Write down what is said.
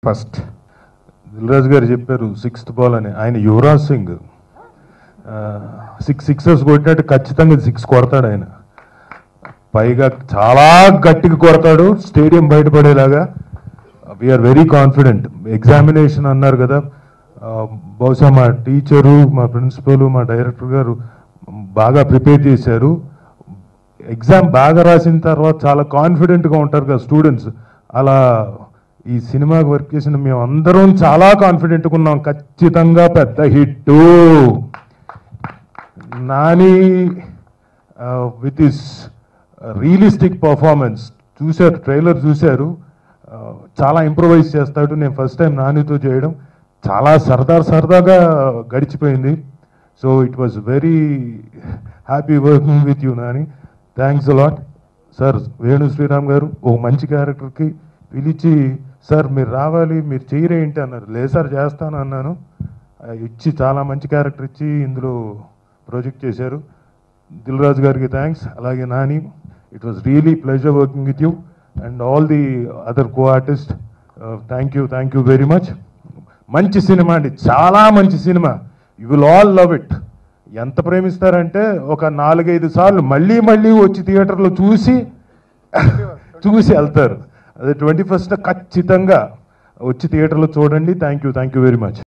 first Dil Raju గారు చెప్పారు sixth ball అని ఆయన యువరాజ్ సింగ్ సిక్స్ సిక్సర్స్ కొట్టినట్టు ఖచ్చితంగా సిక్స్ కొడతాడు ఆయన పైగా చాలా గట్టిగా కొడతాడు స్టేడియం బయటపడేలాగా వీఆర్ వెరీ కాన్ఫిడెంట్ ఎగ్జామినేషన్ అన్నారు కదా ఆ, బహుశా మా టీచరు మా ప్రిన్సిపల్ మా డైరెక్టర్ గారు బాగా ప్రిపేర్ చేశారు ఎగ్జామ్ బాగా రాసిన తర్వాత చాలా కాన్ఫిడెంట్గా ఉంటారు కదా స్టూడెంట్స్ అలా ఈ సినిమాకి వర్క్ చేసిన మేము అందరం చాలా కాన్ఫిడెంట్గా ఉన్నాం ఖచ్చితంగా పెద్ద hit Nani with is realistic performance చూశారు ట్రైలర్ చూశారు Uh, చాలా ఇంప్రూవైజ్ చేస్తాడు నేను ఫస్ట్ టైం నానితో చేయడం చాలా సరదా సరదాగా గడిచిపోయింది so it was very happy working with you Nani thanks a lot sir Venu Sriram garu ఓ మంచి క్యారెక్టర్కి పిలిచి సార్ మీరు రావాలి మీరు చేయరేంటి అన్నారు లేదు సార్ చేస్తాను అన్నాను ఆ, ఇచ్చి చాలా మంచి క్యారెక్టర్ ఇచ్చి ఇందులో ప్రాజెక్ట్ చేశారు దిల్ రాజు గారికి థ్యాంక్స్ అలాగే Nani it was really pleasure working with you and all the other co artist thank you thank you very much మంచి సినిమా అండి చాలా మంచి cinema you will all love it ఎంత ప్రేమిస్తారంటే ఒక నాలుగైదు సార్లు మళ్ళీ మళ్ళీ వచ్చి థియేటర్లో చూసి చూసి వెళ్తారు అదే ట్వంటీ ఫస్ట్ ఖచ్చితంగా వచ్చి థియేటర్లో చూడండి thank you thank you very much